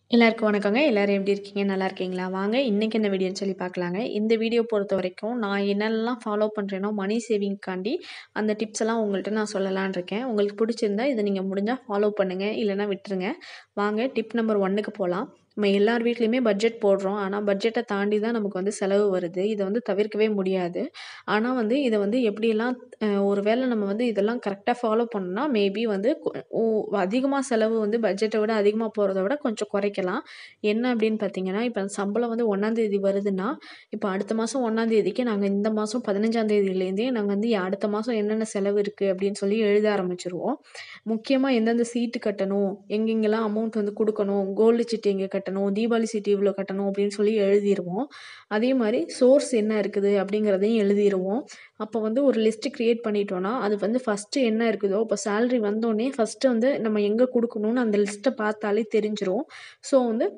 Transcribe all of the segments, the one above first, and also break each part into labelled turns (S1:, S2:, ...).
S1: எல்லாருக்கும் வணக்கங்க. எல்லாரும் எப்படி இருக்கீங்க? நல்லா இருக்கீங்களா? வாங்க இன்னைக்கு என்ன வீடியோன்னு சொல்லி பார்க்கலாங்க. இந்த வீடியோ பொறுத்தவரைக்கும் நான் என்னெல்லாம் ஃபாலோ பண்றேனோ மணி சேவிங்க்காண்டி அந்த டிப்ஸ் எல்லாம் உங்கள்ட்ட நான் சொல்லலான்னு இருக்கேன். உங்களுக்கு பிடிச்சிருந்தா இத நீங்க முடிஞ்சா ஃபாலோ பண்ணுங்க. இல்லன்னா விட்டுருங்க. வாங்க டிப் நம்பர் 1க்கு போலாம். நம்ம எல்லார் வீட்லயுமே பட்ஜெட் போடுறோம். ஆனா பட்ஜெட்ட தாண்டி தான் நமக்கு வந்து செலவு வருது. இத வந்து தவிர்க்கவே முடியாது. ஆனா வந்து இத வந்து எப்படியெல்லாம் அ ஒரு வேள நம்ம வந்து இதெல்லாம் கரெக்ட்டா ஃபாலோ பண்ணோம்னா, மேபி வந்து கொ ஓ அதிகமா செலவு வந்து பட்ஜெட்ட விட அதிகமா போறத விட கொஞ்சம் குறைக்கலாம். என்ன அப்படின்னு பார்த்தீங்கன்னா, இப்ப சம்பளம் வந்து 1ஆம் தேதி வருதுன்னா, இப்ப அடுத்த மாசம் 1ஆம் தேதிக்கு நாங்க இந்த மாசம் 15ஆம் தேதியிலேருந்தே நாங்க வந்து அடுத்த மாசம் என்னென்ன செலவு இருக்கு அப்படின்னு சொல்லி எழுத ஆரம்பிச்சுருவோம். முக்கியமா எந்தெந்த சீட்டு கட்டணும், எங்கெங்கெல்லாம் அமௌண்ட் வந்து குடுக்கணும், கோல்டு சீட்டு எங்க கட்டணும், தீபாவளி சீட்டு இவ்வளோ கட்டணும் அப்படின்னு சொல்லி எழுதிருவோம். அதே மாரி சோர்ஸ் என்ன இருக்குது அப்படிங்கிறதையும் எழுதிருவோம். அப்ப வந்து ஒரு லிஸ்ட் கிரியேட் பண்ணிட்டோம்னா, அது வந்து ஃபர்ஸ்ட்டு என்ன இருக்குதோ, இப்ப சேலரி வந்தோனே ஃபர்ஸ்ட்டு வந்து நம்ம எங்க குடுக்கணும்னு அந்த லிஸ்ட்ட பார்த்தாலே தெரிஞ்சிரும். ஸோ வந்து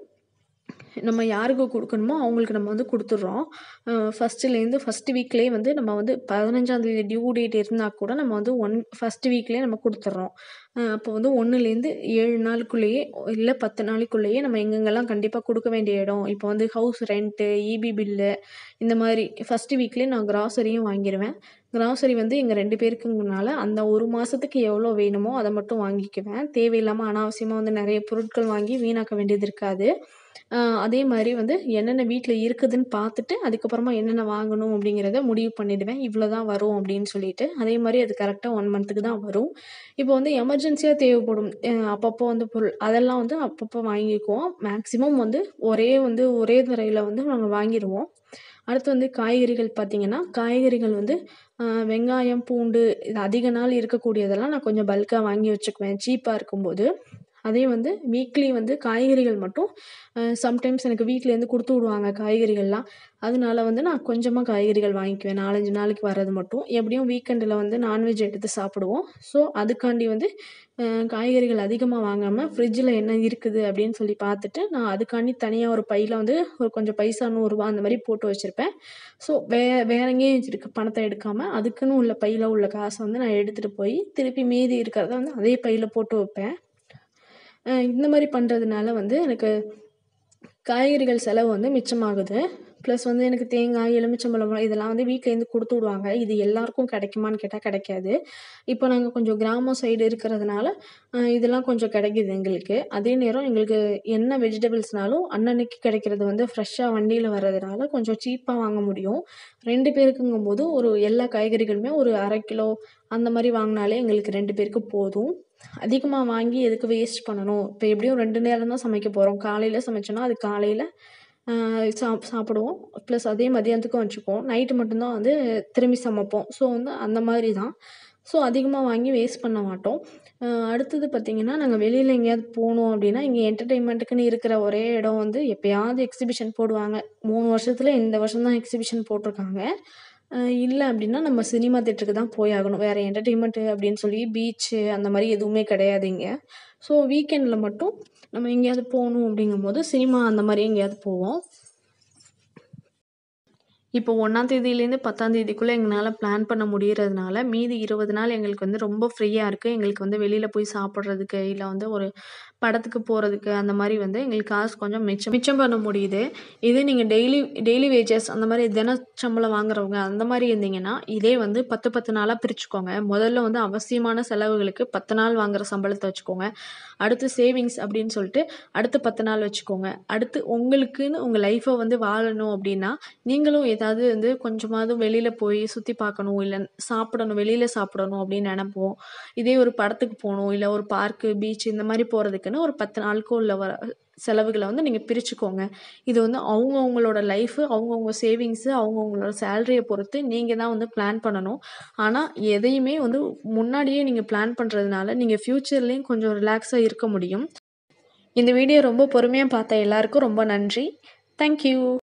S1: நம்ம யாருக்கு குடுக்கணுமோ அவங்களுக்கு நம்ம வந்து குடுத்துடுறோம். அ ஃபர்ஸ்ட்டுலேருந்து ஃபர்ஸ்ட் வீக்லயே வந்து நம்ம வந்து 15ஆம் தேதி டியூ டேட் இருந்தா கூட நம்ம வந்து ஒன் ஃபர்ஸ்ட் வீக்லயே நம்ம குடுத்துடுறோம். அ அப்போ வந்து 1லேருந்து 7 நாளுக்குள்ளேயே இல்ல 10 நாளைக்குள்ளேயே நம்ம எங்கெங்கெல்லாம் கண்டிப்பா குடுக்க வேண்டிய இடம், இப்போ வந்து ஹவுஸ் ரென்ட்டு, ஈபி பில்லு இந்த மாரி ஃபர்ஸ்ட் வீக்லயே நான் கிராசரியும் வாங்கிருவேன். கிராசரி வந்து எங்க 2 பேருக்குங்கனால அந்த 1 மாசத்துக்கு எவ்வளோ வேணுமோ அத மட்டும் வாங்கிக்குவேன். தேவையில்லாம அனாவசியமா வந்து நெறைய பொருட்கள் வாங்கி வீணாக்க வேண்டியது இருக்காது. அ அதே மாரி வந்து என்னென்ன வீட்ல இருக்குதுன்னு பார்த்துட்டு, அதுக்கப்புறமா என்னென்ன வாங்கணும் அப்படிங்கிறத முடிவு பண்ணிடுவேன். இவ்வளோ தான் வரும் அப்படின்னு சொல்லிட்டு. அதே மாரி அது கரெக்ட்டா 1 மந்த்துக்கு தான் வரும். இப்போ வந்து எமர்ஜென்சியா தேவைப்படும். அ அப்பப்போ வந்து பொருள் அதெல்லாம் வந்து அப்பப்போ வாங்கிக்குவோம். மேக்ஸிமம் வந்து ஒரே வந்து ஒரே தடவையில வந்து நாங்க வாங்கிருவோம். அடுத்து வந்து காய்கறிகள் பார்த்தீங்கன்னா, காய்கறிகள் வந்து அ வெங்காயம், பூண்டு இது அதிக நாள் இருக்கக்கூடியதெல்லாம் நான் கொஞ்சம் பல்க்கா வாங்கி வச்சுக்குவேன். சீப்பா இருக்கும்போது. அதே வந்து வீக்லி வந்து காய்கறிகள் மட்டும் அ சம்டைம்ஸ் எனக்கு வீட்லேருந்து குடுத்து விடுவாங்க காய்கறிகள்லாம். அதனால வந்து நான் கொஞ்சமா காய்கறிகள் வாங்கிக்குவேன். 4, 5 நாளைக்கு வர்றது மட்டும். எப்படியும் வீக்கெண்டுல வந்து நான்வெஜ் எடுத்து சாப்பிடுவோம். ஸோ அதுக்காண்டி வந்து அ காய்கறிகள் அதிகமா வாங்காம ஃப்ரிட்ஜில என்ன இருக்குது அப்படின்னு சொல்லி பார்த்துட்டு, நான் அதுக்காண்டி தனியா ஒரு பையில வந்து ஒரு கொஞ்சம் பைசா ரூ. 100 அந்த மாரி போட்டு வச்சிருப்பேன். ஸோ வே வேற எங்கேயும் இருக்க பணத்த எடுக்காம, அதுக்குன்னு உள்ள பையில உள்ள காச வந்து நான் எடுத்துட்டு போய், திருப்பி மீதி இருக்கிறத வந்து அதே பையில போட்டு வைப்பேன். அ இந்த மாரி பண்றதுனால வந்து எனக்கு காய்கறிகள் செலவு வந்து மிச்சமாகுது. ப்ளஸ் வந்து எனக்கு தேங்காய், எலுமிச்சம்பழம் இதெல்லாம் வந்து வீட்லேருந்து குடுத்து விடுவாங்க. இது எல்லாருக்கும் கிடைக்குமான்னு கேட்டா கிடைக்காது. இப்போ நாங்க கொஞ்சம் கிராமம் சைடு இருக்கிறதுனால, அ இதெல்லாம் கொஞ்சம் கிடைக்குது எங்களுக்கு. அதே நேரம் எங்களுக்கு என்ன வெஜிடபிள்ஸ்னாலும் அன்னன்னைக்கு கிடைக்கிறது வந்து ஃப்ரெஷ்ஷா வண்டியில வர்றதுனால கொஞ்சம் சீப்பா வாங்க முடியும். 2 பேருக்குங்கும்போது ஒரு எல்லா காய்கறிகளுமே ஒரு 1/2 கிலோ அந்த மாரி வாங்குனாலே எங்களுக்கு 2 பேருக்கு போதும். அதிகமா வாங்கி எதுக்கு வேஸ்ட் பண்ணணும்? இப்ப எப்படியும் 2 நேரம் தான் சமைக்க போறோம். காலையில சமைச்சோம்னா, அது காலையில அ சாப் சாப்பிடுவோம். ப்ளஸ் அதே மதியானத்துக்கும் வச்சுக்குவோம். நைட்டு மட்டும் தான் வந்து திரும்பி சமைப்போம். ஸோ வந்து அந்த மாரி தான். ஸோ அதிகமா வாங்கி வேஸ்ட் பண்ண மாட்டோம். அ அடுத்தது பார்த்தீங்கன்னா, நாங்க வெளியில எங்கேயாவது போனோம் அப்படின்னா, இங்க என்டர்டெயின்மெண்ட்டுக்குன்னு இருக்கிற ஒரே இடம் வந்து எப்பயாவது எக்ஸிபிஷன் போடுவாங்க. 3 வருஷத்துல இந்த வருஷம் தான் எக்ஸிபிஷன் போட்டிருக்காங்க. அ இல்ல அப்படின்னா நம்ம சினிமா தியேட்டருக்கு தான் போயாகணும். வேற என்டர்டெயின்மெண்ட் அப்படின்னு சொல்லி பீச்சு அந்த மாரி எதுவுமே கிடையாது இங்க. ஸோ வீக்கெண்ட்ல மட்டும் நம்ம எங்கேயாவது போணும் அப்படிங்கும்போது சினிமா அந்த மாரி எங்கேயாவது போவோம். இப்போ 1ஆம் தேதியிலேருந்து 10ஆம் தேதிக்குள்ள எங்கனால பிளான் பண்ண முடியறதுனால, மீதி 20 நாள் எங்களுக்கு வந்து ரொம்ப ஃப்ரீயா இருக்கு. எங்களுக்கு வந்து வெளியில போய் சாப்பிடுறதுக்கு, இல்ல வந்து ஒரு படத்துக்கு போறதுக்கு அந்த மாரி வந்து எங்களுக்கு காசு கொஞ்சம் மிச்சம் மிச்சம் பண்ண முடியுது. இதே நீங்க டெய்லி டெய்லி வேஜஸ் அந்த மாரி தின சம்பளம் வாங்குறவங்க அந்த மாரி இருந்தீங்கன்னா, இதே வந்து 10, 10 நாளா பிரிச்சுக்கோங்க. முதல்ல வந்து அவசியமான செலவுகளுக்கு 10 நாள் வாங்குற சம்பளத்த வச்சுக்கோங்க. அடுத்து சேவிங்ஸ் அப்படின்னு சொல்லிட்டு அடுத்து 10 நாள் வச்சுக்கோங்க. அடுத்து உங்களுக்குன்னு உங்க லைஃப வந்து வாழணும் அப்படின்னா, நீங்களும் ஏதாவது வந்து கொஞ்சமாவது வெளியில போய் சுத்தி பார்க்கணும், இல்ல சாப்பிடணும், வெளியில சாப்பிடணும் அப்படின்னு நெனைப்போம். இதே ஒரு படத்துக்கு போணும், இல்ல ஒரு பார்க்கு, பீச் இந்த மாரி போறதுக்குன்னு ஒரு 10 நாளுக்கு உள்ள வ செலவுகள வந்து நீங்க பிரிச்சுக்கோங்க. இது வந்து அவங்கவங்களோட லைஃப், அவங்கவங்க சேவிங்ஸ், அவங்கவங்களோட சேலரிய பொறுத்து நீங்க தான் வந்து பிளான் பண்ணணும். ஆனா எதையுமே வந்து முன்னாடியே நீங்க பிளான் பண்றதுனால, நீங்க ஃபியூச்சர்லயும் கொஞ்சம் ரிலாக்ஸா இருக்க முடியும். இந்த வீடியோ ரொம்ப பொறுமையா பார்த்த எல்லாருக்கும் ரொம்ப நன்றி. Thank you.